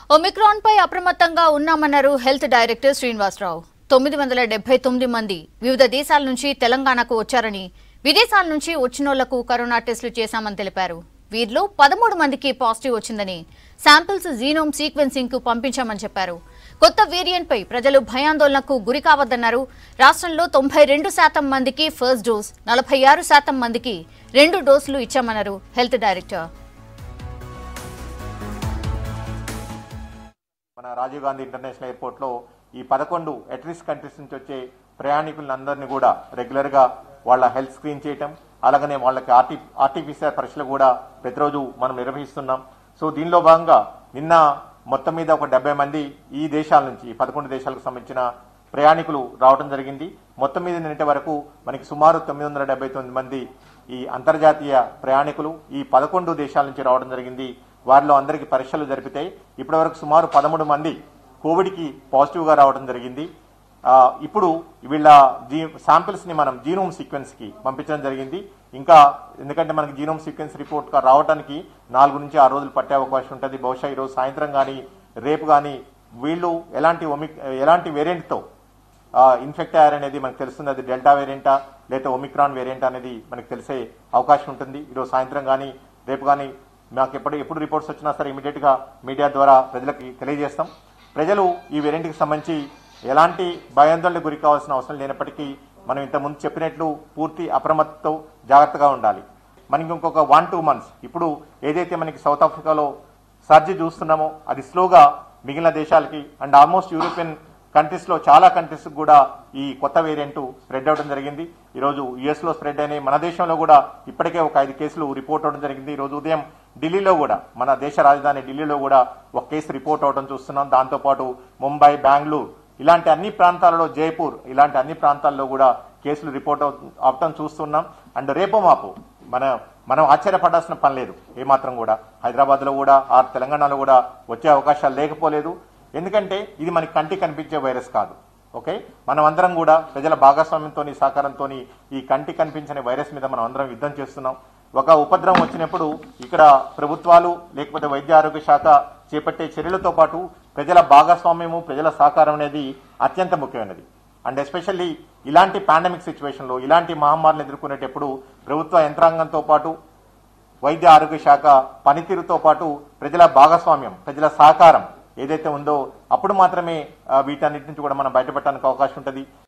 Omicron పై అప్రమత్తంగా ఉన్నామన్నారు health director Srinivasarao తొమ్మిది వందల డెబ్బై తొమ్మిది మంది వివిధ దేశాల నుంచి తెలంగాణకు వచ్చారని విదేశాల నుంచి వచ్చినోళ్లకు కరోనా టెస్టులు చేశామని తెలిపారు వీరిలో పదమూడు మందికి పాజిటివ్ వచ్చిందని శాంపిల్స్ జీనోమ్ సీక్వెన్సింగ్ కు పంపించామని చెప్పారు కొత్త వేరియంట్ పై ప్రజలు భయాందోళనకు గురి కావద్దన్నారు రాష్ట్రంలో తొంభై రెండు శాతం మందికి ఫస్ట్ డోస్ నలభై ఆరు శాతం మందికి రెండు డోసులు ఇచ్చామన్నారు హెల్త్ డైరెక్టర్ మన రాజీవ్ గాంధీ ఇంటర్నేషనల్ ఎయిర్పోర్ట్ లో ఈ పదకొండు అట్రిస్ కంట్రీస్ నుంచి వచ్చే ప్రయాణికులందరినీ కూడా రెగ్యులర్ గా వాళ్ళ హెల్త్ స్క్రీన్ చేయటం అలాగనే వాళ్ళకి ఆర్టీ ఆర్టీపీసీఆర్ పరీక్షలు కూడా ప్రతిరోజు మనం నిర్వహిస్తున్నాం సో దీనిలో భాగంగా నిన్న మొత్తం మీద ఒక డెబ్బై మంది ఈ దేశాల నుంచి ఈ పదకొండు దేశాలకు సంబంధించిన ప్రయాణికులు రావడం జరిగింది మొత్తం మీద నిన్నటి వరకు మనకి సుమారు తొమ్మిది వందల డెబ్బై తొమ్మిది మంది ఈ అంతర్జాతీయ ప్రయాణికులు ఈ పదకొండు దేశాల నుంచి రావడం జరిగింది వారిలో అందరికీ పరీక్షలు జరిపితాయి ఇప్పటి వరకు సుమారు పదమూడు మంది కోవిడ్కి పాజిటివ్గా రావడం జరిగింది ఆ, ఇప్పుడు వీళ్ళ జీ శాంపిల్స్ ని మనం జీనోమ్ సీక్వెన్స్ కి పంపించడం జరిగింది ఇంకా ఎందుకంటే మనకి జీనోమ్ సీక్వెన్స్ రిపోర్ట్ కా- రావడానికి నాలుగు నుంచి ఆరు రోజులు పట్టే అవకాశం ఉంటుంది బహుశా ఈరోజు సాయంత్రం కానీ రేపు కానీ వీళ్ళు ఎలాంటి ఒమిక్ ఎలాంటి వేరియంట్తో ఇన్ఫెక్ట్ అయ్యారనేది మనకు తెలుస్తుంది అది డెల్టా వేరియంటా లేదా ఒమిక్రాన్ వేరియంట్ అనేది మనకు తెలిసే అవకాశం ఉంటుంది ఈరోజు సాయంత్రం కానీ రేపు కానీ మాకు ఎప్పుడు ఎప్పుడు రిపోర్ట్స్ వచ్చినా సరే ఇమీడియట్ గా మీడియా ద్వారా ప్రజలకి తెలియజేస్తాం ప్రజలు ఈ వేరియంట్కి సంబంధించి ఎలాంటి భయాందోళనకు గురి కావాల్సిన అవసరం లేనప్పటికీ మనం ఇంతకుముందు చెప్పినట్లు పూర్తి అప్రమత్తతో జాగ్రత్తగా ఉండాలి మనకి ఇంకొక వన్ టూ మంత్స్ ఇప్పుడు ఏదైతే మనకి సౌత్ ఆఫ్రికాలో సర్జీ చూస్తున్నామో అది స్లోగా మిగిలిన దేశాలకి అండ్ ఆల్మోస్ట్ యూరోపియన్ కంట్రీస్ లో చాలా కంట్రీస్ కూడా ఈ కొత్త వేరియంట్ స్ప్రెడ్ అవడం జరిగింది ఈ రోజు యుఎస్ లో స్ప్రెడ్ అయినాయి మన దేశంలో కూడా ఇప్పటికే ఒక ఐదు కేసులు రిపోర్ట్ అవడం జరిగింది ఈ రోజు ఉదయం ఢిల్లీలో కూడా మన దేశ రాజధాని ఢిల్లీలో కూడా ఒక కేసు రిపోర్ట్ అవడం చూస్తున్నాం దాంతో పాటు ముంబై బెంగళూరు ఇలాంటి అన్ని ప్రాంతాలలో జైపూర్ ఇలాంటి అన్ని ప్రాంతాల్లో కూడా కేసులు రిపోర్ట్ అవ- అవటం చూస్తున్నాం అండ్ రేపో మాపు మన మనం ఆశ్చర్యపడాల్సిన పని లేదు ఏమాత్రం కూడా హైదరాబాద్ లో కూడా ఆ తెలంగాణలో కూడా వచ్చే అవకాశాలు లేకపోలేదు ఎందుకంటే ఇది మనకి కంటికి కనిపించే వైరస్ కాదు ఓకే మనం అందరం కూడా ప్రజల భాగస్వామ్యంతో సహకారంతో ఈ కంటి కనిపించని వైరస్ మీద మనం అందరం యుద్ధం చేస్తున్నాం ఒక ఉపద్రవం వచ్చినప్పుడు ఇక్కడ ప్రభుత్వాలు లేకపోతే వైద్య ఆరోగ్య శాఖ చేపట్టే చర్యలతో పాటు ప్రజల భాగస్వామ్యము ప్రజల సహకారం అనేది అత్యంత ముఖ్యమైనది అండ్ ఎస్పెషల్లీ ఇలాంటి పాండమిక్ సిచ్యువేషన్లో ఇలాంటి మహమ్మారిని ఎదుర్కొనేటప్పుడు ప్రభుత్వ యంత్రాంగంతో పాటు వైద్య ఆరోగ్య శాఖ పనితీరుతో పాటు ప్రజల భాగస్వామ్యం ప్రజల సహకారం ఏదైతే ఉందో అప్పుడు మాత్రమే ఆ, వీటన్నిటి నుంచి కూడా మనం బయటపడటానికి అవకాశం ఉంటుంది